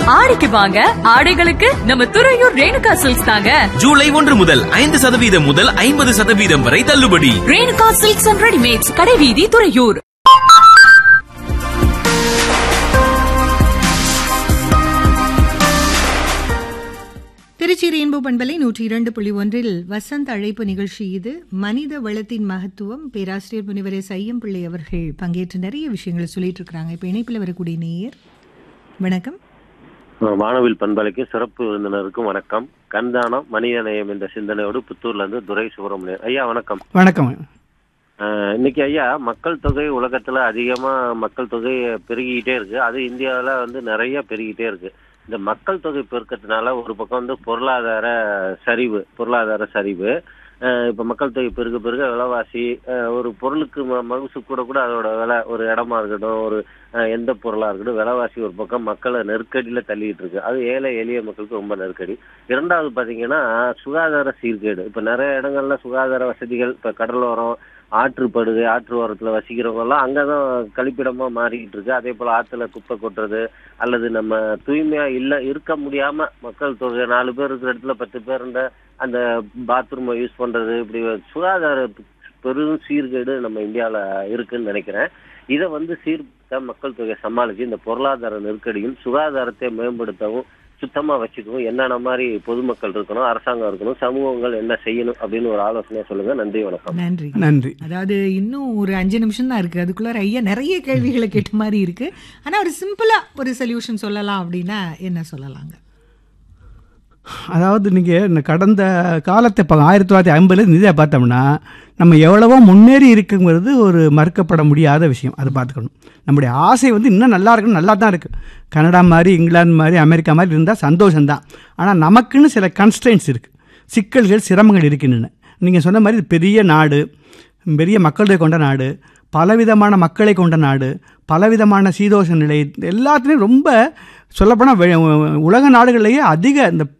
ஆடிக்கு வாங்க ஆடைகளுக்கு நம்ம துறையூர் ரேணுகா சில்க்ஸ் தாங்க ஜூலை ஒன்று முதல் ஐந்து சதவீதம் முதல் ஐம்பது சதவீதம் வரை தள்ளுபடி ரேணுகா சில்க்ஸ் அண்ட் ரெடிமேட்ஸ் கடைவீதி துறையூர் திருச்சி ரெயின்போ பண்பலை நூற்றி இரண்டு புள்ளி ஒன்றில் வசந்த் அழைப்பு நிகழ்ச்சி இது மனித வளத்தின் மகத்துவம் பேராசிரியர் முனிவர் எஸ் ஐயம்பிள்ளை அவர்கள் பங்கேற்று நிறைய விஷயங்களை சொல்லிட்டு இருக்கிறாங்க இப்போ இணைப்பில் வரக்கூடிய நேயர் வணக்கம் வானவில் பண்பலைக்கு சிறப்பு விருந்தினருக்கும் வணக்கம் கண்தானம் மனித நேயம் என்ற சிந்தனையோடு புத்தூர்ல இருந்து துரை சுப்பிரமணியன் ஐயா வணக்கம் வணக்கம் அஹ், இன்னைக்கு ஐயா மக்கள் தொகை உலகத்துல அதிகமா மக்கள் தொகை பெருகிக்கிட்டே இருக்கு அது இந்தியாவுல வந்து நிறைய பெருகிட்டே இருக்கு இந்த மக்கள் தொகை பெருக்கத்தினால ஒரு பக்கம் வந்து பொருளாதார சரிவு பொருளாதார சரிவு அஹ், இப்ப மக்கள் தொகை பெருக பெருக விலைவாசி அஹ், ஒரு பொருளுக்கு ம- மகசு கூட கூட அதோட விலை ஒரு இடமா இருக்கட்டும் ஒரு அஹ், எந்த பொருளா இருக்கட்டும் விலைவாசி ஒரு பக்கம் மக்களை நெருக்கடியில தள்ளிட்டு இருக்கு அது ஏழை எளிய மக்களுக்கு ரொம்ப நெருக்கடி இரண்டாவது பாத்தீங்கன்னா சுகாதார சீர்கேடு இப்ப நிறைய இடங்கள்ல சுகாதார வசதிகள் இப்ப கடலோரம் ஆற்றுப்படுகை ஆற்று ஓரத்துல வசிக்கிறவங்க எல்லாம் அங்கதான் கழிப்பிடமா மாறிக்கிட்டு இருக்கு அதே போல ஆத்துல குப்பை கொட்டுறது அல்லது நம்ம தூய்மையா இல்ல இருக்க முடியாம மக்கள் தொகை நாலு பேர் இருக்கிற இடத்துல பத்து பேர் இருந்த அந்த பாத்ரூமை யூஸ் பண்றது இப்படி சுகாதார பெரும் சீர்கேடு நம்ம இந்தியாவுல இருக்குன்னு நினைக்கிறேன் இதை வந்து சீர்திருத்த மக்கள் தொகை சமாளிச்சு இந்த பொருளாதார நெருக்கடியும் சுகாதாரத்தை மேம்படுத்தவும் சுத்தமா வச்சுக்கவும் என்னென்ன மாதிரி பொதுமக்கள் இருக்கணும் அரசாங்கம் இருக்கணும் சமூகங்கள் என்ன செய்யணும் அப்படின்னு ஒரு ஆலோசனையா சொல்லுங்க நன்றி வணக்கம் நன்றி நன்றி அதாவது இன்னும் ஒரு அஞ்சு நிமிஷம் தான் இருக்கு அதுக்குள்ளார ஐயா நிறைய கேள்விகளை கேட்ட மாதிரி இருக்கு ஆனா ஒரு சிம்பிளா ஒரு சொல்யூஷன் சொல்லலாம் அப்படின்னா என்ன சொல்லலாங்க அதாவது நீங்கள் இந்த கடந்த காலத்தை இப்போ ஆயிரத்தி தொள்ளாயிரத்தி ஐம்பதுல இதை பார்த்தோம்னா நம்ம எவ்வளவோ முன்னேறி இருக்குங்கிறது ஒரு மறுக்கப்பட முடியாத விஷயம் அதை பார்த்துக்கணும் நம்முடைய ஆசை வந்து இன்னும் நல்லா இருக்கணும் நல்லா தான் இருக்குது கனடா மாதிரி இங்கிலாந்து மாதிரி அமெரிக்கா மாதிரி இருந்தால் சந்தோஷம்தான் ஆனால் நமக்குன்னு சில கன்ஸ்டன்ஸ் இருக்குது சிக்கல்கள் சிரமங்கள் இருக்கின்றன நீங்கள் சொன்ன மாதிரி இது பெரிய நாடு பெரிய மக்களுடைய கொண்ட நாடு பலவிதமான மக்களை கொண்ட நாடு பலவிதமான சீதோஷ நிலை எல்லாத்துலேயும் ரொம்ப சொல்லப்போனால் வெ- உலக நாடுகளிலேயே அதிக இந்த